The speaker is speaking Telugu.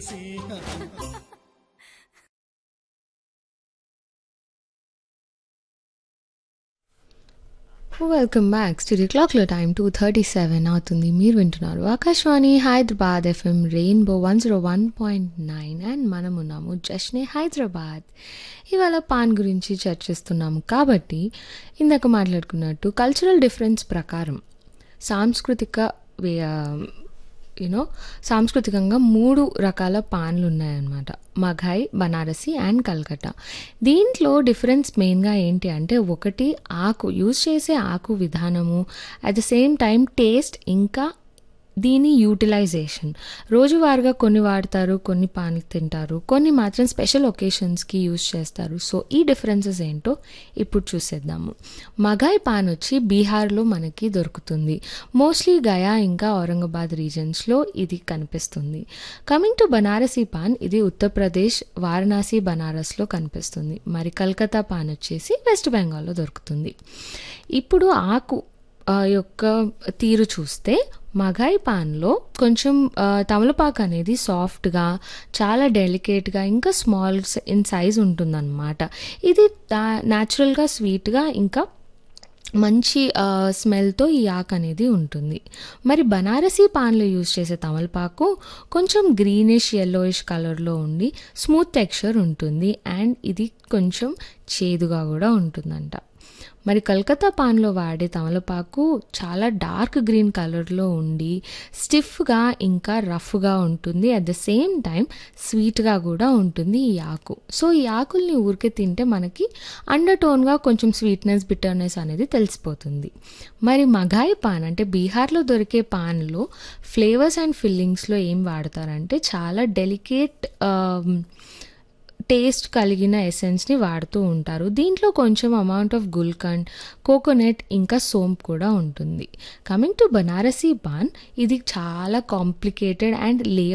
వెల్కమ్ బ్యాక్ స్టూడియో క్లాక్లో టైం టూ థర్టీ సెవెన్ అవుతుంది మీరు వింటున్నారు Akashvani Hyderabad FM Rainbow one zero one point nine and మనం ఉన్నాము జష్నే హైదరాబాద్ ఇవాళ పాన్ గురించి చర్చిస్తున్నాము కాబట్టి ఇందాక మాట్లాడుకున్నట్టు కల్చరల్ డిఫరెన్స్ ప్రకారం సాంస్కృతిక యూనో సాంస్కృతికంగా మూడు రకాల పాన్లు ఉన్నాయన్నమాట మఘాయ్ బనారసి అండ్ కల్కట్టా దీంట్లో డిఫరెన్స్ మెయిన్గా ఏంటి అంటే ఒకటి ఆకు యూజ్ చేసే ఆకు విధానము at the same time taste ఇంకా దీని యూటిలైజేషన్ రోజువారీగా కొన్ని వాడతారు కొన్ని పాన్లు తింటారు కొన్ని మాత్రం స్పెషల్ ఒకేషన్స్కి యూజ్ చేస్తారు సో ఈ డిఫరెన్సెస్ ఏంటో ఇప్పుడు చూసేద్దాము మగాయ్ పాన్ వచ్చి బీహార్లో మనకి దొరుకుతుంది మోస్ట్లీ గయా ఇంకా ఔరంగాబాద్ రీజన్స్లో ఇది కనిపిస్తుంది కమింగ్ టు బనారసీ పాన్ ఇది ఉత్తరప్రదేశ్ వారణాసి బనారస్లో కనిపిస్తుంది మరి కల్కత్తా పాన్ వచ్చేసి వెస్ట్ బెంగాల్లో దొరుకుతుంది ఇప్పుడు ఆకు యొక్క తీరు చూస్తే మగాయి పాన్లో కొంచెం తమలపాకు అనేది సాఫ్ట్గా చాలా డెలికేట్గా ఇంకా స్మాల్ ఇన్ సైజ్ ఉంటుందన్నమాట ఇది న్యాచురల్గా స్వీట్గా ఇంకా మంచి స్మెల్తో ఈ ఆకు అనేది ఉంటుంది మరి బనారసీ పాన్లో యూజ్ చేసే తమలపాకు కొంచెం గ్రీనిష్ ఎల్లోయిష్ కలర్లో ఉండి స్మూత్ టెక్స్చర్ ఉంటుంది అండ్ ఇది కొంచెం చేదుగా కూడా ఉంటుందంట మరి కలకత్తా పాన్లో వాడే తమలపాకు చాలా డార్క్ గ్రీన్ కలర్లో ఉండి స్టిఫ్గా ఇంకా రఫ్గా ఉంటుంది అట్ ద సేమ్ టైం స్వీట్గా కూడా ఉంటుంది ఈ ఆకు సో ఈ ఆకుల్ని ఊరికే తింటే మనకి అండర్ టోన్గా కొంచెం స్వీట్నెస్ బిటర్నెస్ అనేది తెలిసిపోతుంది మరి మగాయి పాన్ అంటే బీహార్లో దొరికే పాన్లో ఫ్లేవర్స్ అండ్ ఫిల్లింగ్స్లో ఏం వాడతారంటే చాలా డెలికేట్ టేస్ట్ కలిగిన ఎసెన్స్ని వాడుతూ ఉంటారు దీంట్లో కొంచెం అమౌంట్ ఆఫ్ గుల్కండ్ కోకోనట్ ఇంకా సోంప్ కూడా ఉంటుంది కమింగ్ టు బనారసీ పాన్ ఇది చాలా కాంప్లికేటెడ్ అండ్ లేయర్